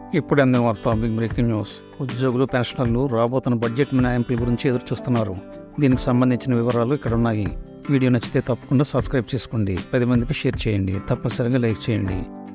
ఇప్పుడు అందిన వార్త బిగ్ బ్రేకింగ్ న్యూస్ ఉద్యోగులు పెన్షనర్లు రాబోతున్న బడ్జెట్ మినహాయింపుల గురించి ఎదురు చూస్తున్నారు దీనికి సంబంధించిన వివరాలు ఇక్కడ ఉన్నాయి వీడియో నచ్చితే తప్పకుండా సబ్స్క్రైబ్ చేసుకోండి పది మందికి షేర్ చేయండి తప్పనిసరిగా లైక్ చేయండి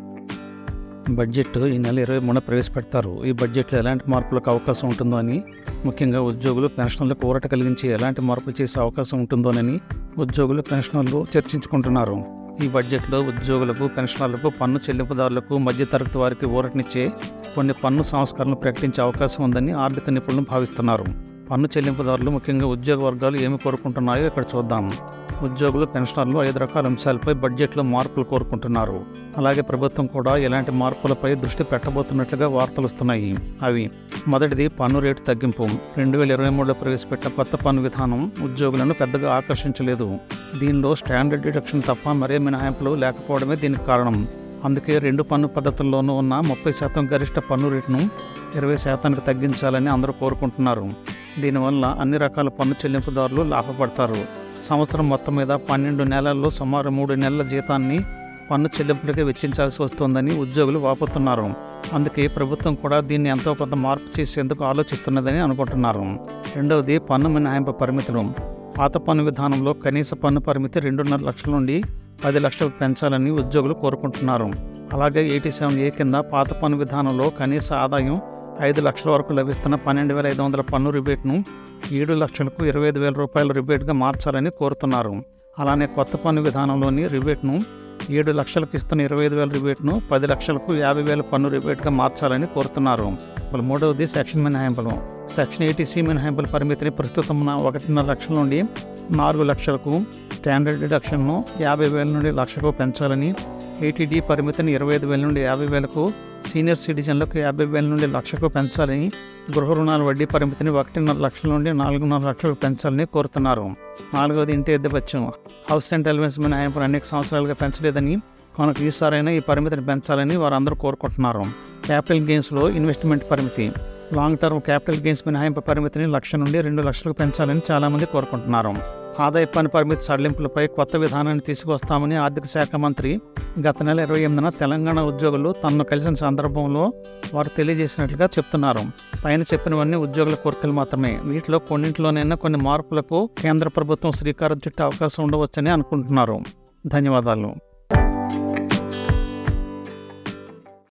బడ్జెట్ ఈ నెల ఇరవై మూడున ప్రవేశపెడతారు ఈ బడ్జెట్లో ఎలాంటి మార్పులకు అవకాశం ఉంటుందో అని ముఖ్యంగా ఉద్యోగులు పెన్షనర్లకు ఊరట కలిగించి ఎలాంటి మార్పులు చేసే అవకాశం ఉంటుందోనని ఉద్యోగులు పెన్షనర్లు చర్చించుకుంటున్నారు ఈ బడ్జెట్లో ఉద్యోగులకు పెన్షనర్లకు పన్ను చెల్లింపుదారులకు మధ్యతరగతి వారికి ఊరటనిచ్చే కొన్ని పన్ను సంస్కరణలు ప్రకటించే అవకాశం ఉందని ఆర్థిక నిపుణులు భావిస్తున్నారు పన్ను చెల్లింపుదారులు ముఖ్యంగా ఉద్యోగ వర్గాలు ఏమి కోరుకుంటున్నాయో ఇక్కడ చూద్దాం ఉద్యోగులు పెన్షనర్లు ఐదు రకాల అంశాలపై బడ్జెట్లో మార్పులు కోరుకుంటున్నారు అలాగే ప్రభుత్వం కూడా ఎలాంటి మార్పులపై దృష్టి పెట్టబోతున్నట్లుగా వార్తలు వస్తున్నాయి అవి మొదటిది పన్ను రేటు తగ్గింపు రెండు వేల ఇరవై మూడులో ప్రవేశపెట్టిన కొత్త పన్ను విధానం ఉద్యోగులను పెద్దగా ఆకర్షించలేదు దీనిలో స్టాండర్డ్ డిడక్షన్ తప్ప మరే మినహాయింపులు లేకపోవడమే దీనికి కారణం అందుకే రెండు పన్ను పద్ధతుల్లోనూ ఉన్న ముప్పై శాతం గరిష్ట పన్ను రేటును ఇరవై శాతానికి తగ్గించాలని అందరూ కోరుకుంటున్నారు దీనివల్ల అన్ని రకాల పన్ను చెల్లింపుదారులు లాభపడతారు సంవత్సరం మొత్తం మీద పన్నెండు నెలల్లో సుమారు మూడు నెలల జీతాన్ని పన్ను చెల్లింపులకే వెచ్చించాల్సి వస్తోందని ఉద్యోగులు వాపోతున్నారు అందుకే ప్రభుత్వం కూడా దీన్ని ఎంతో కొంత మార్పు చేసేందుకు ఆలోచిస్తున్నదని అనుకుంటున్నారు రెండవది పన్ను మినహాయింపు పరిమితులు పాత పన్ను విధానంలో కనీస పన్ను పరిమితి రెండున్నర లక్షల నుండి పది లక్షలకు పెంచాలని ఉద్యోగులు కోరుకుంటున్నారు అలాగే ఎయిటీ సెవెన్ ఏ కింద పాత పన్ను విధానంలో కనీస ఆదాయం ఐదు లక్షల వరకు లభిస్తున్న పన్నెండు వేల ఐదు వందల పన్ను రిబేట్ను ఏడు లక్షలకు ఇరవై ఐదు వేల రూపాయల రిబేట్గా మార్చాలని కోరుతున్నారు అలానే కొత్త పన్ను విధానంలోని రిబేట్ను ఏడు లక్షలకు ఇస్తున్న ఇరవై ఐదు వేల రిబేట్ను పది లక్షలకు యాభై వేల పన్ను రిబేట్గా మార్చాలని కోరుతున్నారు మరి మూడవది సెక్షన్ మినహాయింపులు సెక్షన్ ఎయిటీ సి మినహాయింపుల పరిమితిని ప్రస్తుతం ఉన్న ఒకటిన్నర లక్షల నుండి నాలుగు లక్షలకు స్టాండర్డ్ డిడక్షన్ను యాభై వేల నుండి లక్షకు పెంచాలని ఏటీడీ పరిమితిని ఇరవై ఐదు వేల నుండి యాభై వేలకు సీనియర్ సిటిజన్లకు యాభై వేల నుండి లక్షకు పెంచాలని గృహ రుణాల వడ్డీ పరిమితిని ఒకటిన్నర లక్షల నుండి నాలుగున్నర లక్షలకు పెంచాలని కోరుతున్నారు నాలుగవది ఇంటి ఎద్దపత్యం హౌస్ రెంట్ అలవెన్స్ మినహాయింపును అనేక సంవత్సరాలుగా పెంచలేదని కనుక ఈసారైనా ఈ పరిమితిని పెంచాలని వారందరూ కోరుకుంటున్నారు క్యాపిటల్ గెయిన్స్లో ఇన్వెస్ట్మెంట్ పరిమితి లాంగ్ టర్మ్ క్యాపిటల్ గెయిన్స్ మినహాయింపు పరిమితిని లక్ష నుండి రెండు లక్షలకు పెంచాలని చాలామంది కోరుకుంటున్నారు ఆదాయ పన్ను పరిమితి సడలింపులపై కొత్త విధానాన్ని తీసుకొస్తామని ఆర్థిక శాఖ మంత్రి గత నెల ఇరవై ఎనిమిదిన తెలంగాణ ఉద్యోగులు తనను కలిసిన సందర్భంలో వారు తెలియజేసినట్లుగా చెప్తున్నారు పైన చెప్పినవన్నీ ఉద్యోగుల కోరికలు మాత్రమే వీటిలో కొన్నింటిలోనైనా కొన్ని మార్పులకు కేంద్ర ప్రభుత్వం శ్రీకారం చుట్టే అవకాశం ఉండవచ్చని అనుకుంటున్నారు ధన్యవాదాలు